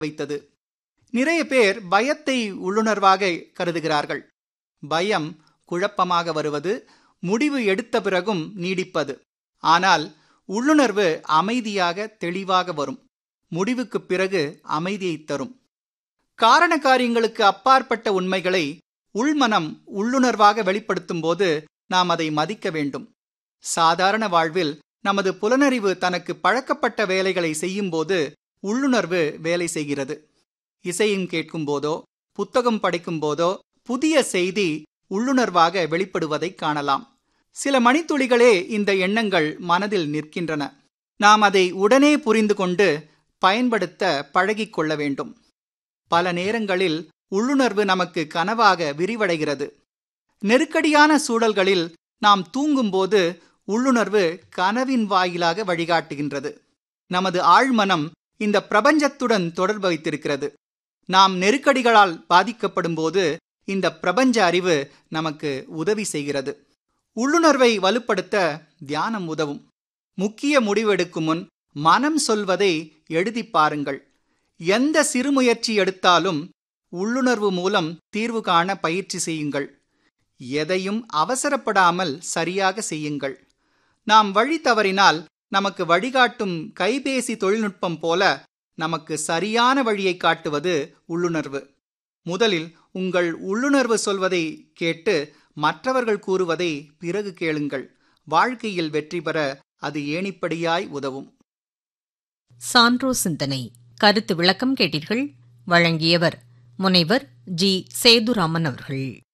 வைத்தது நிறைய பேர் பயத்தை உள்ளுணர்வாக கருதுகிறார்கள் பயம் குழப்பமாக வருவது முடிவு எடுத்த பிறகும் நீடிப்பது ஆனால் உள்ளுணர்வு அமைதியாக தெளிவாக வரும் முடிவுக்குப் பிறகு அமைதியை தரும் காரண காரியங்களுக்கு அப்பாற்பட்ட உண்மைகளை உள்மனம் உள்ளுணர்வாக வெளிப்படுத்தும் போது நாம் அதை மதிக்க வேண்டும் சாதாரண வாழ்வில் நமது புலனறிவு தனக்கு பழக்கப்பட்ட வேலைகளை செய்யும்போது உள்ளுணர்வு வேலை செய்கிறது இசையும் கேட்கும் போதோ புத்தகம் படிக்கும் போதோ புதிய செய்தி உள்ளுணர்வாக வெளிப்படுவதைக் காணலாம் சில மணித்துளிகளே இந்த எண்ணங்கள் மனதில் நிற்கின்றன நாம் அதை உடனே புரிந்து கொண்டு பயன்படுத்த பழகிக் கொள்ள வேண்டும் பல நேரங்களில் உள்ளுணர்வு நமக்கு கனவாக விரிவடைகிறது நெருக்கடியான சூழல்களில் நாம் தூங்கும்போது உள்ளுணர்வு கனவின் வாயிலாக வழிகாட்டுகின்றது நமது ஆழ்மனம் இந்த பிரபஞ்சத்துடன் தொடர்பு வைத்திருக்கிறது நாம் நெருக்கடிகளால் பாதிக்கப்படும் போது இந்த பிரபஞ்ச அறிவு நமக்கு உதவி செய்கிறது உள்ளுணர்வை வலுப்படுத்த தியானம் உதவும் முக்கிய முடிவெடுக்கும் முன் மனம் சொல்வதை எழுதி பாருங்கள் எந்த சிறுமுயற்சி எடுத்தாலும் உள்ளுணர்வு மூலம் தீர்வு காண பயிற்சி செய்யுங்கள் எதையும் அவசரப்படாமல் சரியாக செய்யுங்கள் நாம் வழி தவறினால் நமக்கு வழிகாட்டும் கைபேசி தொழில்நுட்பம் போல நமக்கு சரியான வழியை காட்டுவது உள்ளுணர்வு முதலில் உங்கள் உள்ளுணர்வு சொல்வதை கேட்டு மற்றவர்கள் கூறுவதை பிறகு கேளுங்கள் வாழ்க்கையில் வெற்றி பெற அது ஏணிப்படியாய் உதவும் சான்றோ சிந்தனை கருத்து விளக்கம் கேட்டீர்கள் வழங்கியவர் முனைவர் ஜி சேதுராமன் அவர்கள்